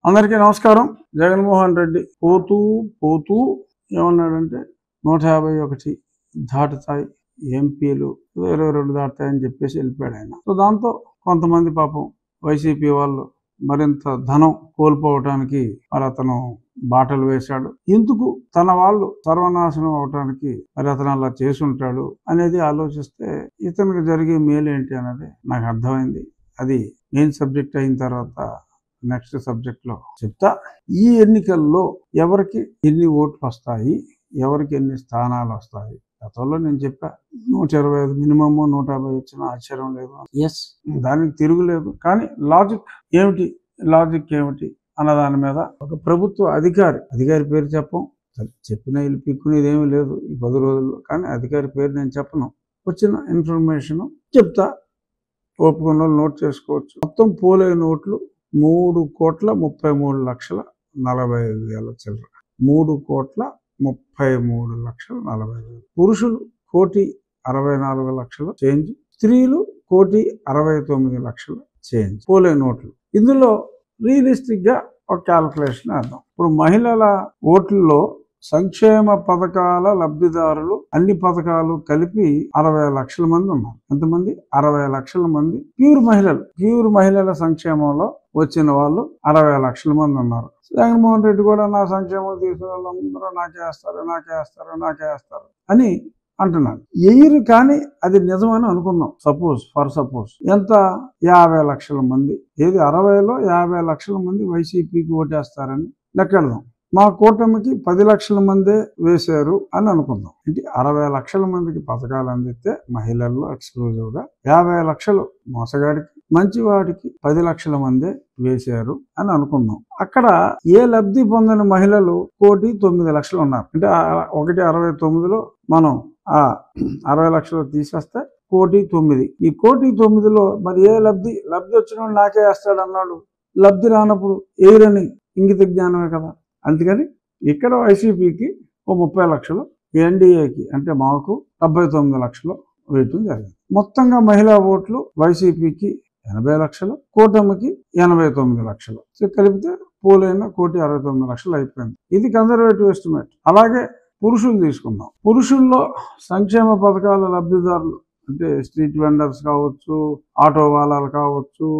అందరికీ నమస్కారం జగన్మోహన్ రెడ్డి పోతూ పోతూ ఏమన్నాడంటే నూట యాభై ఒకటి దాటుతాయి ఎంపీలు ఇరవై రెండు దాటుతాయని చెప్పేసి వెళ్ళిపోయాడు ఆయన సో దాంతో కొంతమంది పాపం వైసీపీ వాళ్ళు మరింత ధనం కోల్పోవటానికి మరి అతను బాటలు వేశాడు ఎందుకు తన వాళ్ళు సర్వనాశనం అవటానికి మరి అతను అలా చేసుంటాడు అనేది ఆలోచిస్తే ఇతనికి జరిగే మేలు ఏంటి అనేది నాకు అర్థమైంది అది మెయిన్ సబ్జెక్ట్ అయిన తర్వాత నెక్స్ట్ సబ్జెక్ట్ లో చెప్తా ఈ ఎన్నికల్లో ఎవరికి ఎన్ని ఓట్లు వస్తాయి ఎవరికి ఎన్ని స్థానాలు వస్తాయి గతంలో నేను చెప్పా నూట ఇరవై ఐదు మినిమమ్ నూట యాభై వచ్చిన ఆశ్చర్యం లేదు ఎస్ దానికి తిరుగులేదు కానీ లాజిక్ ఏమిటి లాజిక్ ఏమిటి అన్న దాని మీద ఒక ప్రభుత్వ అధికారి అధికారి పేరు చెప్పం సరే, చెప్పినా వీళ్ళు పిక్కునేది ఏమీ లేదు ఈ పది రోజుల్లో కానీ అధికారి పేరు నేను చెప్పను వచ్చిన ఇన్ఫర్మేషన్ చెప్తా ఒప్పుకున్న వాళ్ళు నోట్ చేసుకోవచ్చు మొత్తం పోలే నోట్లు మూడు కోట్ల ముప్పై మూడు లక్షల నలభై వేల చిల్లర మూడు కోట్ల ముప్పై మూడు లక్షల నలభై వేలు పురుషులు కోటి అరవై నాలుగు లక్షల చేంజ్ స్త్రీలు కోటి అరవై తొమ్మిది లక్షల చేంజ్ పోలే నోట్లు ఇందులో రియలిస్టిక్ గా ఒక క్యాల్కులేషన్ వేద్దాం ఇప్పుడు మహిళల ఓట్లలో సంక్షేమ పథకాల లబ్ధిదారులు అన్ని పథకాలు కలిపి అరవై లక్షల మంది ఉన్నారు ఎంతమంది అరవై లక్షల మంది ప్యూర్ మహిళలు ప్యూర్ మహిళల సంక్షేమంలో వచ్చిన వాళ్ళు అరవై లక్షల మంది ఉన్నారు జగన్మోహన్ రెడ్డి కూడా నా సంక్షేమం తీసుకున్న వాళ్ళందరూ నాకే వేస్తారు నాకే వేస్తారు నాకే వేస్తారు అని అంటున్నాడు ఎయిర్ కానీ అది నిజమని అనుకుందాం సపోజ్ ఫర్ సపోజ్ ఎంత యాభై లక్షల మంది ఏది అరవైలో యాభై లక్షల మంది వైసీపీకి ఓటేస్తారని లెక్కెడదాం మా కూటమికి పది లక్షల మందే వేశారు అని అనుకుందాం అంటే అరవై లక్షల మందికి పథకాలు అందిస్తే మహిళల్లో ఎక్స్క్లూజివ్ గా యాభై లక్షలు మోసగాడికి మంచివాడికి పది లక్షల మందే వేశారు అని అనుకుందాం అక్కడ ఏ లబ్ధి పొందిన మహిళలు కోటి తొమ్మిది లక్షలు ఉన్నారు అంటే ఆ ఒకటి అరవై తొమ్మిదిలో మనం ఆ అరవై లక్షలు తీసేస్తే కోటి తొమ్మిది ఈ కోటి తొమ్మిదిలో మరి ఏ లబ్ధి లబ్ధి వచ్చిన వాడు నాకే వేస్తాడు అన్నాడు లబ్ధి రానప్పుడు ఎయిరని ఇంగిత జ్ఞానమే కదా అందుకని ఇక్కడ వైసీపీకి ఓ ముప్పై లక్షలు ఎన్డీఏకి అంటే మాకు డెబ్బై తొమ్మిది లక్షలు వేయటం జరిగింది మొత్తంగా మహిళా ఓట్లు వైసీపీకి ఎనభై లక్షలు కూటమికి ఎనభై తొమ్మిది లక్షలు సో కలిపితే పోలైన కోటి అరవై తొమ్మిది లక్షలు అయిపోయింది ఇది కన్జర్వేటివ్ ఎస్టిమేట్ అలాగే పురుషులు తీసుకుందాం పురుషుల్లో సంక్షేమ పథకాల లబ్ధిదారులు అంటే స్ట్రీట్ వెండర్స్ కావచ్చు ఆటో వాళ్ళలు కావచ్చు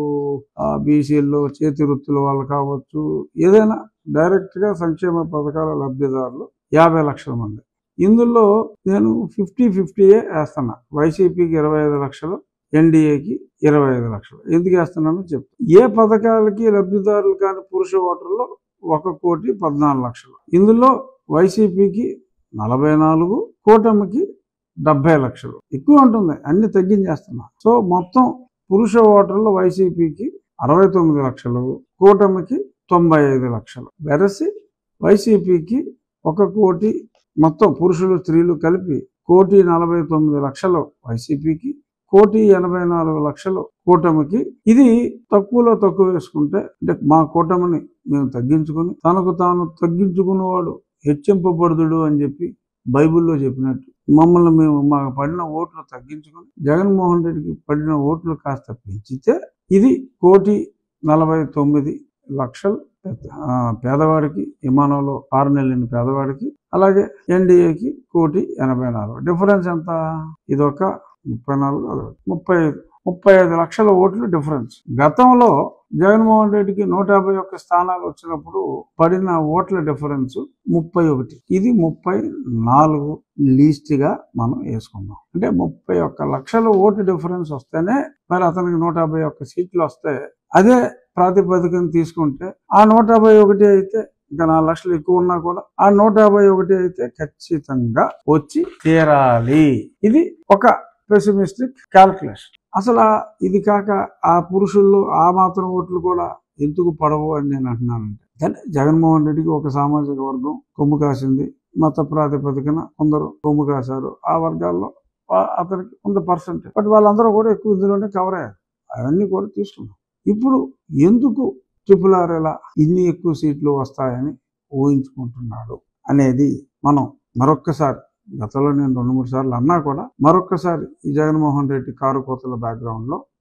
బీసీల్లో చేతి వృత్తుల వాళ్ళు కావచ్చు ఏదైనా డైరెక్ట్ గా సంక్షేమ పథకాల లబ్ధిదారులు యాభై లక్షల మంది ఇందులో నేను ఫిఫ్టీ ఫిఫ్టీయే వేస్తున్నా వైసీపీకి ఇరవై ఐదు లక్షలు ఎన్డీఏకి ఇరవై ఐదు లక్షలు ఎందుకు వేస్తున్నానో చెప్తా ఏ పథకాలకి లబ్ధిదారులు కాని పురుష ఓటర్లు ఒక కోటి పద్నాలుగు లక్షలు ఇందులో వైసీపీకి నలభై నాలుగు కూటమికి డెబ్బై లక్షలు ఎక్కువ ఉంటుంది అన్ని తగ్గించేస్తున్నా సో మొత్తం పురుష ఓటర్లు వైసీపీకి అరవై తొమ్మిది లక్షలు కూటమికి తొంభై ఐదు లక్షలు వెరసి వైసీపీకి ఒక కోటి మొత్తం పురుషులు స్త్రీలు కలిపి కోటి నలభై తొమ్మిది లక్షలు వైసీపీకి కోటి ఎనభై నాలుగు లక్షలు కూటమికి ఇది తక్కువలో తక్కువ వేసుకుంటే అంటే మా కూటమిని మేము తగ్గించుకుని తనకు తాను తగ్గించుకున్నవాడు హెచ్చింపబడుదుడు అని చెప్పి బైబిల్లో చెప్పినట్టు మమ్మల్ని మేము మాకు పడిన ఓట్లు తగ్గించుకుని జగన్మోహన్ రెడ్డికి పడిన ఓట్లు కాస్త పెంచితే ఇది కోటి నలభై తొమ్మిది లక్షలు ఆ, పేదవాడికి విమానంలో ఆరు నెలలని పేదవాడికి అలాగే ఎన్డీఏకి కోటి ఎనభై నాలుగు డిఫరెన్స్ ఎంత ఇదొక ముప్పై నాలుగు అదొకటి ముప్పై ఐదు ముప్పై ఐదు లక్షల ఓట్లు డిఫరెన్స్ గతంలో జగన్మోహన్ రెడ్డికి నూట యాభై ఒక్క స్థానాలు వచ్చినప్పుడు పడిన ఓట్ల డిఫరెన్స్ ముప్పై ఒకటి ఇది ముప్పై నాలుగు లీస్ట్ గా మనం వేసుకుందాం అంటే ముప్పై ఒక్క లక్షల ఓటు డిఫరెన్స్ వస్తేనే మరి అతనికి నూట యాభై ఒక్క సీట్లు వస్తే అదే ప్రాతిపదికన తీసుకుంటే ఆ నూట యాభై ఒకటి అయితే ఇంకా నాలుగు లక్షలు ఎక్కువ ఉన్నా కూడా ఆ నూట యాభై ఒకటి అయితే ఖచ్చితంగా వచ్చి తీరాలి ఇది ఒక పెసిమిస్టిక్ క్యాల్కులేషన్ అసలు ఆ- ఇది కాక ఆ పురుషుల్లో ఆ మాత్రం ఓట్లు కూడా ఎందుకు పడవు అని నేను అంటున్నానంటే కానీ జగన్మోహన్ రెడ్డికి ఒక సామాజిక వర్గం కొమ్ము కాసింది మత ప్రాతిపదికన కొందరు కొమ్ము కాశారు ఆ వర్గాల్లో ఆ- అతనికి కొంత పర్సెంట్ బట్ వాళ్ళందరూ కూడా ఎక్కువ ఇందులోనే కవర్ అయ్యారు అవన్నీ కూడా తీసుకున్నాం ఇప్పుడు ఎందుకు ట్రిపుల్ ఆర్ ఇలా ఇన్ని ఎక్కువ సీట్లు వస్తాయని ఊహించుకుంటున్నాడు అనేది మనం మరొక్కసారి గతంలో నేను రెండు మూడు సార్లు అన్నా కూడా మరొక్కసారి ఈ జగన్మోహన్ రెడ్డి కారు కోతల బ్యాక్గ్రౌండ్ లో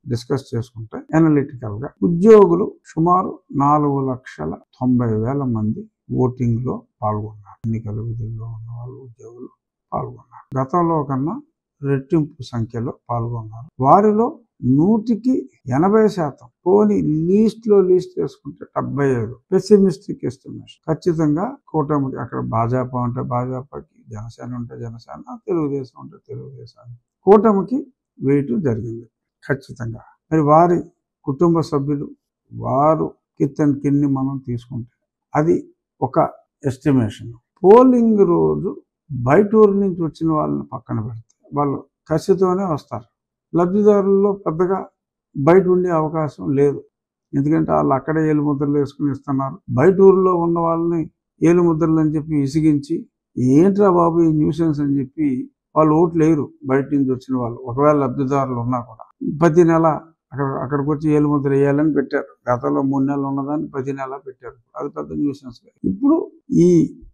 డిస్కస్ చేసుకుంటే అనలిటికల్ గా ఉద్యోగులు సుమారు నాలుగు లక్షల తొంభై వేల మంది ఓటింగ్ లో పాల్గొన్నారు ఎన్నికల విధుల్లో ఉన్న వాళ్ళు ఉద్యోగులు పాల్గొన్నారు గతంలో కన్నా రెట్టింపు సంఖ్యలో పాల్గొన్నారు వారిలో నూటికి ఎనభై శాతం పోని లీస్ట్ లో లీస్ట్ చేసుకుంటే డెబ్బై ఐదు పెసిమిస్టిక్ ఎస్టిమేషన్ ఖచ్చితంగా కూటమికి అక్కడ భాజపా ఉంటే భాజపాకి జనసేన ఉంటే జనసేన తెలుగుదేశం ఉంటే తెలుగుదేశం కూటమికి వేయటం జరిగింది ఖచ్చితంగా మరి వారి కుటుంబ సభ్యులు వారు కిత్తన్ కిన్ని మనం తీసుకుంటే అది ఒక ఎస్టిమేషన్ పోలింగ్ రోజు బయట ఊరు నుంచి వచ్చిన వాళ్ళని పక్కన పెడితే వాళ్ళు కసితోనే వస్తారు లబ్ధిదారుల్లో పెద్దగా బయట ఉండే అవకాశం లేదు ఎందుకంటే వాళ్ళు అక్కడే ఏలు ముద్రలు వేసుకుని ఇస్తున్నారు బయట ఊర్లో ఉన్న వాళ్ళని ఏలు ముద్రలు అని చెప్పి ఇసిగించి ఏంట్రా బాబు ఈ న్యూసెన్స్ అని చెప్పి వాళ్ళు ఓట్లు లేరు బయట నుంచి వచ్చిన వాళ్ళు ఒకవేళ లబ్ధిదారులు ఉన్నా కూడా ప్రతి నెల అక్కడ అక్కడికి వచ్చి ఏలు ముద్ర వేయాలని పెట్టారు గతంలో మూడు నెలలు ఉన్నదాన్ని ప్రతి నెల పెట్టారు అది పెద్ద న్యూసెన్స్ ఇప్పుడు ఈ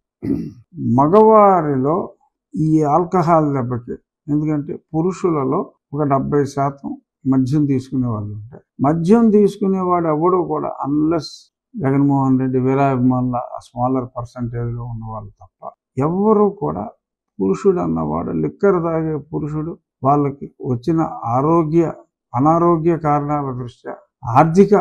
మగవారిలో ఈ ఆల్కహాల్ దెబ్బకి ఎందుకంటే పురుషులలో ఒక డెబ్బై శాతం మద్యం తీసుకునే వాళ్ళు ఉంటారు మద్యం తీసుకునేవాడు ఎవడు కూడా అన్లెస్ జగన్మోహన్ రెడ్డి వీరాభిమానుల స్మాలర్ పర్సంటేజ్ లో ఉన్న వాళ్ళు తప్ప ఎవరు కూడా పురుషుడు అన్నవాడు లిక్కర్ తాగే పురుషుడు వాళ్ళకి వచ్చిన ఆరోగ్య అనారోగ్య కారణాల దృష్ట్యా ఆర్థిక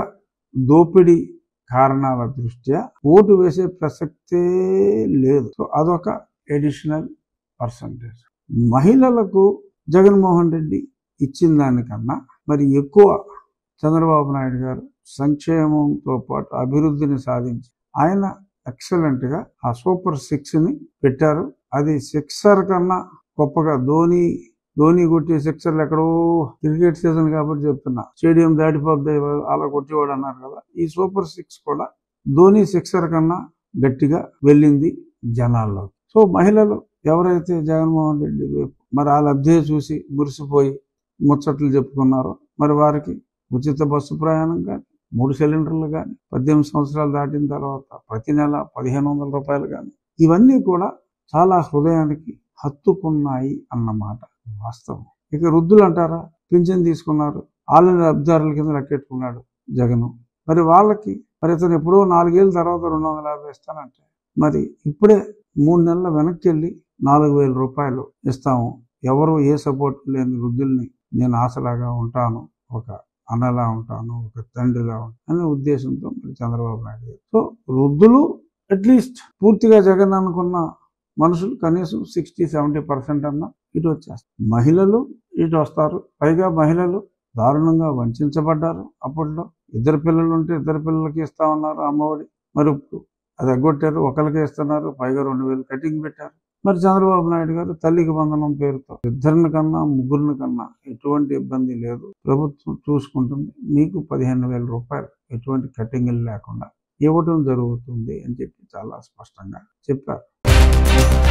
దోపిడీ కారణాల దృష్ట్యా ఓటు వేసే ప్రసక్తే లేదు సో అదొక ఎడిషనల్ పర్సంటేజ్ మహిళలకు జగన్మోహన్ రెడ్డి ఇచ్చిన దానికన్నా మరి ఎక్కువ చంద్రబాబు నాయుడు గారు సంక్షేమంతో పాటు అభివృద్ధిని సాధించి ఆయన ఎక్సలెంట్ గా ఆ సూపర్ సిక్స్ ని పెట్టారు అది సిక్సర్ కన్నా గొప్పగా ధోని ధోని కొట్టే సిక్సర్లు ఎక్కడో క్రికెట్ సీజన్ కాబట్టి చెప్తున్నా స్టేడియం దాటిపోద్ది అలా కొట్టేవాడు అన్నారు కదా ఈ సూపర్ సిక్స్ కూడా ధోని సిక్సర్ కన్నా గట్టిగా వెళ్ళింది జనాల్లో సో మహిళలు ఎవరైతే జగన్మోహన్ రెడ్డి వైపు మరి ఆ లబ్ధి చూసి మురిసిపోయి ముచ్చట్లు చెప్పుకున్నారో మరి వారికి ఉచిత బస్సు ప్రయాణం కానీ మూడు సిలిండర్లు కానీ పద్దెనిమిది సంవత్సరాలు దాటిన తర్వాత ప్రతి నెల పదిహేను వందల రూపాయలు కానీ ఇవన్నీ కూడా చాలా హృదయానికి హత్తుకున్నాయి అన్నమాట వాస్తవం ఇక వృద్ధులు అంటారా పింఛన్ తీసుకున్నారు వాళ్ళని లబ్ధిదారుల కింద లెక్కెట్టుకున్నాడు జగను మరి వాళ్ళకి మరి ఇతను ఎప్పుడో నాలుగేళ్ళ తర్వాత రెండు వందల యాభై ఇస్తానంటే మరి ఇప్పుడే మూడు నెలల వెనక్కి వెళ్ళి నాలుగు వేల రూపాయలు ఇస్తాము ఎవరు ఏ సపోర్ట్ లేని వృద్ధుల్ని నేను ఆశలాగా ఉంటాను ఒక అన్నలా ఉంటాను ఒక తండ్రిలా ఉంటాను అనే ఉద్దేశంతో మరి చంద్రబాబు నాయుడు గారు సో వృద్ధులు అట్లీస్ట్ పూర్తిగా జగన్ అనుకున్న మనుషులు కనీసం సిక్స్టీ సెవెంటీ పర్సెంట్ అన్న ఇటు వచ్చేస్తారు మహిళలు ఇటు వస్తారు పైగా మహిళలు దారుణంగా వంచబడ్డారు అప్పట్లో ఇద్దరు పిల్లలు ఉంటే ఇద్దరు పిల్లలకి ఇస్తామన్నారు అమ్మఒడి మరి ఇప్పుడు అది ఎగ్గొట్టారు ఒకరికే ఇస్తున్నారు పైగా రెండు వేలు కటింగ్ పెట్టారు మరి చంద్రబాబు నాయుడు గారు తల్లికి బంధనం పేరుతో ఇద్దరిని కన్నా ముగ్గురిని కన్నా ఎటువంటి ఇబ్బంది లేదు ప్రభుత్వం చూసుకుంటుంది మీకు పదిహేను వేల రూపాయలు ఎటువంటి కటింగ్లు లేకుండా ఇవ్వడం జరుగుతుంది అని చెప్పి చాలా స్పష్టంగా చెప్పారు